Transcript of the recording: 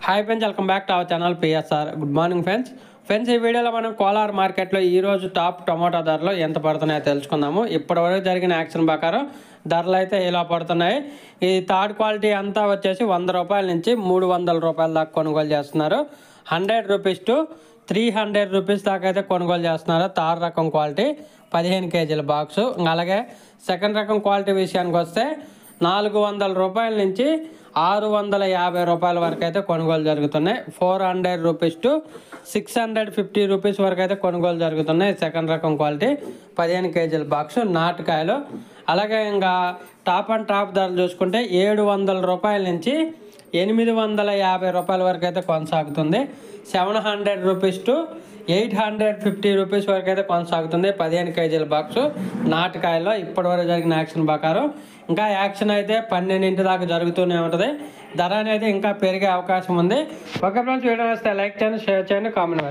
hi friends welcome back to our channel P S R good morning friends friends ఈ వీడియోలో మనం కోలార్ మార్కెట్లో ఈ రోజు టాప్ టొమాటో ధరలు ఎంత పడుతున్నాయో తెలుసుకుందాము ఇప్పటివరకు జరిగిన యాక్షన్ ప్రకారం ధరలు అయితే ఇలా పడుతున్నాయి ఈ థర్డ్ క్వాలిటీ అంతా వచ్చేసి వంద రూపాయల నుంచి మూడు వందల రూపాయల దాకా కొనుగోలు చేస్తున్నారు hundred rupees to three hundred rupees దాకా అయితే కొనుగోలు చేస్తున్నారు తార్ రకం క్వాలిటీ పదిహేను కేజీల బాక్సు అలాగే సెకండ్ రకం క్వాలిటీ విషయానికి వస్తే నాలుగు వందల రూపాయల నుంచి ఆరు వందల యాభై రూపాయల వరకు అయితే కొనుగోలు జరుగుతున్నాయి four hundred rupees to six hundred fifty rupees వరకు అయితే కొనుగోలు జరుగుతున్నాయి సెకండ్ రకం క్వాలిటీ పదిహేను కేజీల బాక్స్ నాటుకాయలు అలాగే ఇంకా టాప్ అండ్ టాప్ ధరలు చూసుకుంటే ఏడు వందల రూపాయల నుంచి ఎనిమిది వందల యాభై రూపాయల వరకు అయితే కొనసాగుతుంది seven hundred rupees to eight hundred fifty rupees వరకు అయితే కొనసాగుతుంది పదిహేను కేజీల బాక్స్ నాటకాయల్లో ఇప్పటివరకు జరిగిన యాక్షన్ ప్రకారం ఇంకా యాక్షన్ అయితే పన్నెండింటి దాకా జరుగుతూనే ఉంటుంది ధర అనేది ఇంకా పెరిగే అవకాశం ఉంది ఒక ఫ్రెండ్స్ వీడియో వస్తే లైక్ చేయండి షేర్ చేయండి కామెంట్